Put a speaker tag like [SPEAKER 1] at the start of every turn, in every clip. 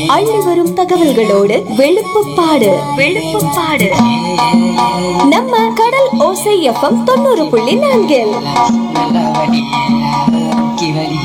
[SPEAKER 1] அள்ளி வரும் தகவல்களோடு வெளுப்புப்பாடு வெளுப்புப்பாடு நம்ம கடல் ஓசை எஃப்எம் தொண்ணூறு புள்ளி நான்கில்
[SPEAKER 2] நல்லா வடி கிவலி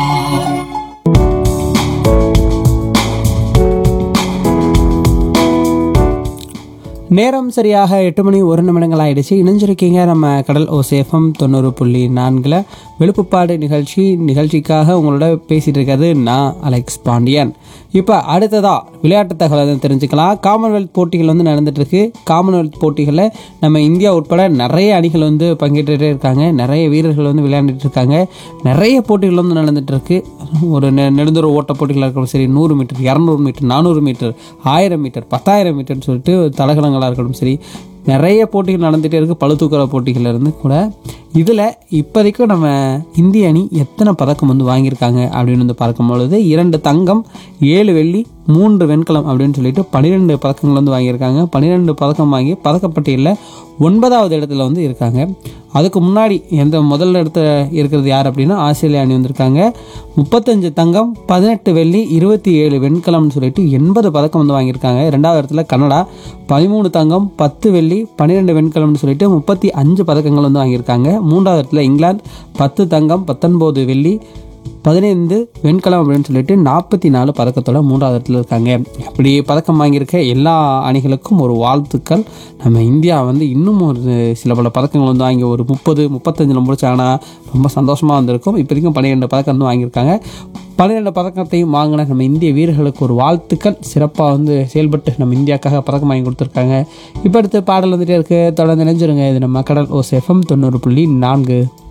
[SPEAKER 3] நேரம் சரியாக எட்டு மணி ஒரு நிமிடங்கள் ஆயிடுச்சு இணைஞ்சிருக்கீங்க நம்ம கடல் ஓசேஃபம் தொண்ணூறு புள்ளி நான்கில் வெளுப்புப்பாடு நிகழ்ச்சி நிகழ்ச்சிக்காக உங்களோட பேசிட்டு இருக்கிறது நான் அலெக்ஸ் பாண்டியன் இப்போ அடுத்ததா விளையாட்டு தகவல் எதுவும் தெரிஞ்சுக்கலாம் காமன்வெல்த் போட்டிகள் வந்து நடந்துட்டு இருக்கு காமன்வெல்த் போட்டிகளில் நம்ம இந்தியா உட்பட நிறைய அணிகள் வந்து பங்கேற்றுட்டே இருக்காங்க நிறைய வீரர்கள் வந்து விளையாண்டுட்டு இருக்காங்க நிறைய போட்டிகள் வந்து நடந்துட்டு இருக்கு ஒரு நெ நெடுந்தூர ஓட்ட போட்டிகளாக இருக்கட்டும் சரி நூறு மீட்டர் இரநூறு மீட்டர் நானூறு மீட்டர் ஆயிரம் மீட்டர் பத்தாயிரம் மீட்டர்னு சொல்லிட்டு தடகளங்களாக இருக்கட்டும் சரி நிறைய போட்டிகள் நடந்துகிட்டே இருக்குது பளுதூக்கிற போட்டிகள்ல இருந்து கூட இதில் இப்போதைக்கும் நம்ம இந்திய அணி எத்தனை பதக்கம் வந்து வாங்கியிருக்காங்க அப்படின்னு வந்து பார்க்கும் பொழுது இரண்டு தங்கம் ஏழு வெள்ளி மூன்று வெண்கலம் அப்படின்னு சொல்லிட்டு பன்னிரெண்டு பதக்கங்கள் வந்து வாங்கியிருக்காங்க பன்னிரெண்டு பதக்கம் வாங்கி பதக்கப்பட்டியலில் ஒன்பதாவது இடத்துல வந்து இருக்காங்க அதுக்கு முன்னாடி எந்த முதல் இடத்துல இருக்கிறது யார் அப்படின்னா ஆஸ்திரேலியா அணி வந்திருக்காங்க முப்பத்தஞ்சு தங்கம் பதினெட்டு வெள்ளி இருபத்தி ஏழு வெண்கலம்னு சொல்லிட்டு எண்பது பதக்கம் வந்து வாங்கியிருக்காங்க ரெண்டாவது இடத்துல கனடா பதிமூணு தங்கம் பத்து வெள்ளி பன்னிரெண்டு வெண்கலம்னு சொல்லிட்டு முப்பத்தி அஞ்சு பதக்கங்கள் வந்து வாங்கியிருக்காங்க மூன்றாவது இடத்துல இங்கிலாந்து பத்து தங்கம் பத்தொன்பது வெள்ளி பதினைந்து வெண்கலம் அப்படின்னு சொல்லிட்டு நாற்பத்தி நாலு பதக்கத்தோட மூன்றாவது இடத்துல இருக்காங்க அப்படி பதக்கம் வாங்கியிருக்க எல்லா அணிகளுக்கும் ஒரு வாழ்த்துக்கள் நம்ம இந்தியா வந்து இன்னும் ஒரு சில பல பதக்கங்கள் வந்து வாங்கி ஒரு முப்பது முப்பத்தஞ்சில் முடிச்சாங்கன்னா ரொம்ப சந்தோஷமாக வந்திருக்கும் இப்போதைக்கும் பன்னிரெண்டு பதக்கம் வந்து வாங்கியிருக்காங்க பன்னிரெண்டு பதக்கத்தையும் வாங்கின நம்ம இந்திய வீரர்களுக்கு ஒரு வாழ்த்துக்கள் சிறப்பாக வந்து செயல்பட்டு நம்ம இந்தியாவுக்காக பதக்கம் வாங்கி கொடுத்துருக்காங்க இப்போ அடுத்து பாடல் வந்துட்டே இருக்கு தொடர்ந்து நினைஞ்சிருங்க இது நம்ம கடல் ஓஸ் எஃப்எம் தொண்ணூறு புள்ளி நான்கு